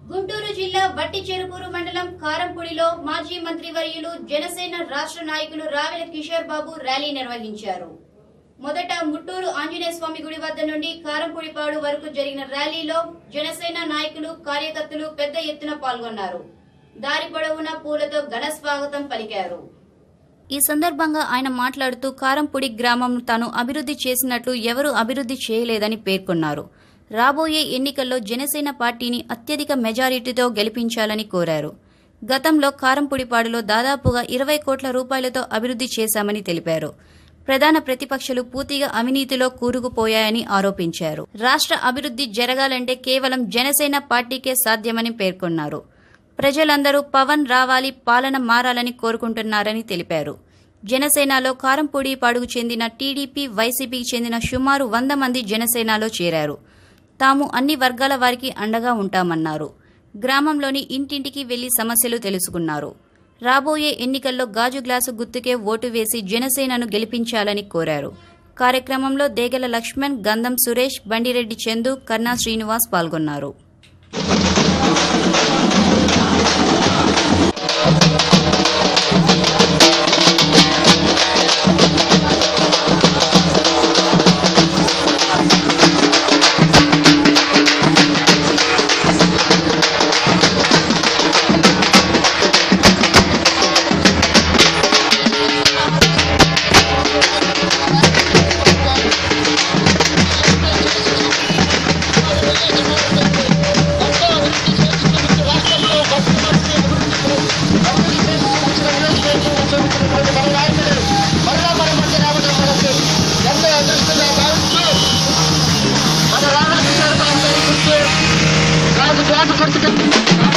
గుంటూరు జిల్లా వట్టి చెరుకూరు మండలం కారంపూడిలో మాజీ మంత్రివర్యులు జనసేన రాష్ట్ర నాయకులు రావెల కిషోర్ బాబు ర్యాలీ నిర్వహించారు మొదట ముట్టూరు ఆంజనేయ స్వామి గుడి వద్ద నుండి కారంపూడిపాడు వరకు జరిగిన ర్యాలీలో జనసేన నాయకులు కార్యకర్తలు పెద్ద ఎత్తున పాల్గొన్నారు దారి పొడవునా పూలతో ఘన స్వాగతం పలికారు ఈ సందర్భంగా ఆయన మాట్లాడుతూ కారంపూడి గ్రామం తాను అభివృద్ధి చేసినట్లు ఎవరూ అభివృద్ధి చేయలేదని పేర్కొన్నారు రాబోయే ఎన్నికల్లో జనసేన పార్టీని అత్యధిక మెజారిటీతో గెలిపించాలని కోరారు గతంలో కారంపూడిపాడులో దాదాపుగా ఇరవై కోట్ల రూపాయలతో అభివృద్ధి చేశామని తెలిపారు ప్రధాన ప్రతిపక్షాలు పూర్తిగా అవినీతిలో కూరుకుపోయాయని ఆరోపించారు రాష్ట్ర అభివృద్ధి జరగాలంటే కేవలం జనసేన పార్టీకే సాధ్యమని పేర్కొన్నారు ప్రజలందరూ పవన్ రావాలి పాలన మారాలని కోరుకుంటున్నారని తెలిపారు జనసేనలో కారంపూడి పాడుకు చెందిన టీడీపీ వైసీపీకి చెందిన సుమారు వంద మంది జనసేనలో చేరారు తాము అన్ని వర్గాల వారికి అండగా ఉంటామన్నారు గ్రామంలోని ఇంటింటికి వెళ్లి సమస్యలు తెలుసుకున్నారు రాబోయే ఎన్నికల్లో గాజు గ్లాసు గుర్తుకే ఓటు వేసి జనసేనను గెలిపించాలని కోరారు కార్యక్రమంలో దేగల లక్ష్మణ్ గంధం సురేష్ బండిరెడ్డి చందు కర్ణా శ్రీనివాస్ పాల్గొన్నారు రాజు తోట కొట్టుకు